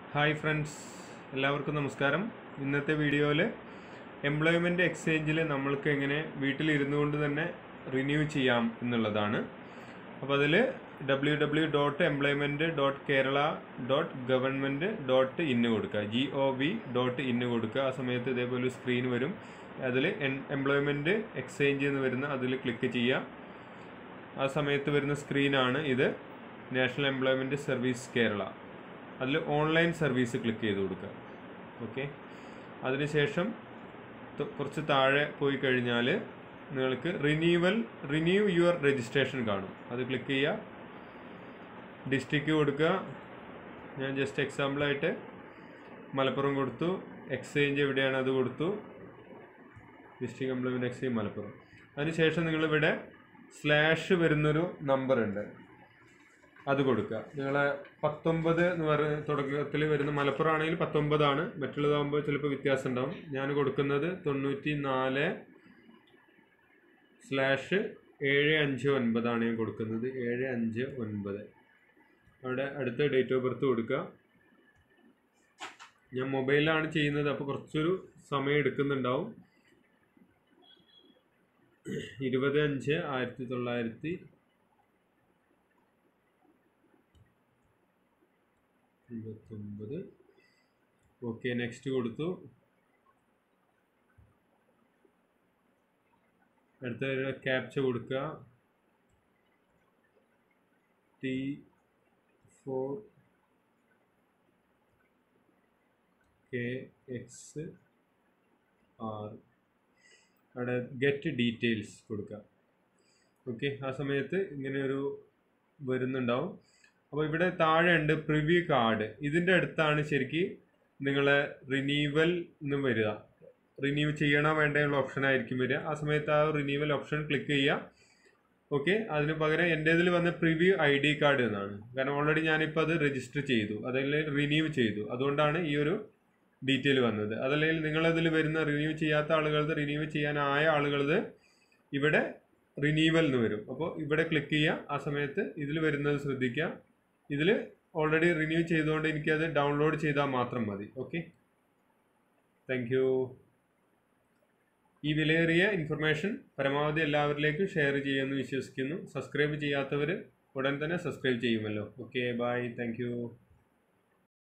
hi friends എല്ലാവർക്കും നമസ്കാരം ഇന്നത്തെ വീഡിയോയിൽ എംപ്ലോയ്മെൻറ്റ് എക്സ്ചേഞ്ചിൽ നമ്മൾക്ക് എങ്ങനെ വീട്ടിലിരുന്നു കൊണ്ട് തന്നെ റിന്യൂ ചെയ്യാം എന്നുള്ളതാണ് അപ്പോൾ അതിൽ W W dot employment dot Kerala dot government dot in കൊടുക്കുക G O V dot in കൊടുക്കുക ആ സമയത്ത് ഇതേപോലെ ഒരു സ്ക്രീൻ വരും അതിൽ എംപ്ലോയ്മെൻറ്റ് എക്സ്ചേഞ്ച് എന്ന് വരുന്ന അതിൽ ക്ലിക്ക് ചെയ്യുക ആ സമയത്ത് വരുന്ന സ്ക്രീനാണ് ഇത് നാഷണൽ എംപ്ലോയ്മെൻറ്റ് സർവീസ് കേരള അതിൽ ഓൺലൈൻ സർവീസ് ക്ലിക്ക് ചെയ്ത് കൊടുക്കുക ഓക്കെ അതിനുശേഷം ത- കുറച്ച് താഴെ പോയി കഴിഞ്ഞാൽ നിങ്ങൾക്ക് റിന്യൂവൽ റിന്യൂ യുവർ രജിസ്ട്രേഷൻ കാണും അത് ക്ലിക്ക് ചെയ്യുക ഡിസ്ട്രിക്റ്റ് കൊടുക്കുക ഞാൻ ജസ്റ്റ് എക്സാമ്പിളായിട്ട് മലപ്പുറം കൊടുത്തു എക്സ്ചേഞ്ച് എവിടെയാണ് അത് കൊടുത്തു ഡിസ്ട്രിക്ട് എംപ്ലോയ്മെൻറ്റ് എക്സ്ചേഞ്ച് മലപ്പുറം അതിനുശേഷം നിങ്ങളിവിടെ സ്ലാഷ് വരുന്നൊരു നമ്പർ ഉണ്ട് അത് കൊടുക്കുക നിങ്ങളെ പത്തൊമ്പത് എന്ന് പറയുന്ന തുടക്കത്തിൽ വരുന്ന മലപ്പുറം ആണെങ്കിൽ പത്തൊമ്പതാണ് മറ്റുള്ളതാകുമ്പോൾ ചിലപ്പോൾ വ്യത്യാസം ഉണ്ടാവും ഞാൻ കൊടുക്കുന്നത് തൊണ്ണൂറ്റി നാല് സ്ലാഷ് ഏഴ് അഞ്ച് ഒൻപതാണ് ഞാൻ കൊടുക്കുന്നത് ഏഴ് അഞ്ച് ഒൻപത് അവിടെ അടുത്ത ഡേറ്റ് ഓഫ് ബർത്ത് കൊടുക്കുക ഞാൻ മൊബൈലിലാണ് ചെയ്യുന്നത് അപ്പോൾ കുറച്ചൊരു സമയം എടുക്കുന്നുണ്ടാവും ഇരുപത് അഞ്ച് ആയിരത്തി തൊള്ളായിരത്തി ഇരുപത്തൊമ്പത് ഓക്കെ നെക്സ്റ്റ് കൊടുത്തു അടുത്ത ക്യാപ്ച കൊടുക്കുക T four K X R അവിടെ ഗെറ്റ് ഡീറ്റെയിൽസ് കൊടുക്കുക ഓക്കെ ആ സമയത്ത് ഇങ്ങനെ ഒരു വരുന്നുണ്ടാവും അപ്പോൾ ഇവിടെ താഴെ ഉണ്ട് പ്രിവ്യൂ കാർഡ് ഇതിൻ്റെ അടുത്താണ് ശരിക്ക് നിങ്ങളെ റിന്യൂവൽ എന്ന് വരിക റിന്യൂ ചെയ്യണോ വേണ്ടയുള്ള ഓപ്ഷൻ ആയിരിക്കും വരിക ആ സമയത്ത് ആ റിന്യൂവൽ ഓപ്ഷൻ ക്ലിക്ക് ചെയ്യുക ഓക്കെ അതിന് പകരം എൻ്റെ ഇതിൽ വന്ന പ്രിവ്യൂ ഐ ഡി കാർഡ് എന്നാണ് കാരണം ഓൾറെഡി ഞാനിപ്പോൾ അത് രജിസ്റ്റർ ചെയ്തു അതല്ലെങ്കിൽ റിന്യൂ ചെയ്തു അതുകൊണ്ടാണ് ഈ ഒരു ഡീറ്റെയിൽ വന്നത് അതല്ലെങ്കിൽ നിങ്ങളതിൽ വരുന്ന റിന്യൂ ചെയ്യാത്ത ആളുകളത് റിന്യൂ ചെയ്യാനായ ആളുകളത് ഇവിടെ റിന്യൂവൽ എന്ന് വരും അപ്പോൾ ഇവിടെ ക്ലിക്ക് ചെയ്യുക ആ സമയത്ത് ഇതിൽ വരുന്നത് ശ്രദ്ധിക്കുക ഇതിൽ ഓൾറെഡി റിന്യൂ ചെയ്തുകൊണ്ട് എനിക്കത് ഡൗൺലോഡ് ചെയ്താൽ മാത്രം മതി ഓക്കെ താങ്ക് യു ഈ വിലയേറിയ ഇൻഫർമേഷൻ പരമാവധി എല്ലാവരിലേക്കും ഷെയർ ചെയ്യുമെന്ന് വിശ്വസിക്കുന്നു സബ്സ്ക്രൈബ് ചെയ്യാത്തവർ ഉടൻ തന്നെ സബ്സ്ക്രൈബ് ചെയ്യുമല്ലോ ഓക്കെ ബൈ താങ്ക് യു